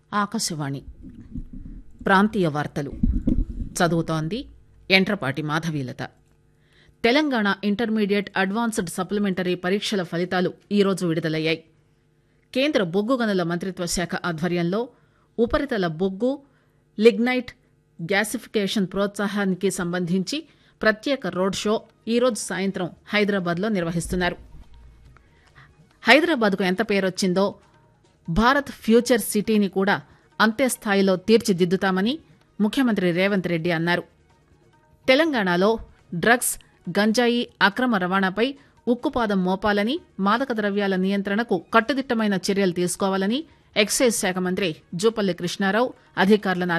ఆకాశవాణి ప్రాంతీయ వార్తలు చదువుతోంది ఎంట్రపాటి Madhavilatha Telangana intermediate advanced supplementary పరీక్షల ఫలితాలు ఈరోజు విడుదలయ్యాయి కేంద్ర బొగ్గు గనుల మంత్రిత్వ శాఖ ఆధ్వర్యంలో ఉపరితల బొగ్గు లిగ్నైట్ గ్యాసిఫికేషన్ ప్రోత్సాహానికి సంబంధించి ప్రత్యేక రోడ్ షో ఈరోజు సాయంత్రం హైదరాబాద్లో నిర్వహిస్తున్నారు హైదరాబాద్కు ఎంత పేరొచ్చిందో భారత్ ఫ్యూచర్ సిటీని కూడా అంతే స్థాయిలో తీర్చిదిద్దుతామని ముఖ్యమంత్రి రేవంత్ రెడ్డి అన్నారు తెలంగాణలో డ్రగ్స్ గంజాయి అక్రమ రవాణాపై ఉక్కుపాదం మోపాలని మాదక ద్రవ్యాల నియంత్రణకు కట్టుదిట్టమైన చర్యలు తీసుకోవాలని ఎక్సైజ్ శాఖ మంత్రి జూపల్లి కృష్ణారావు అధికారులను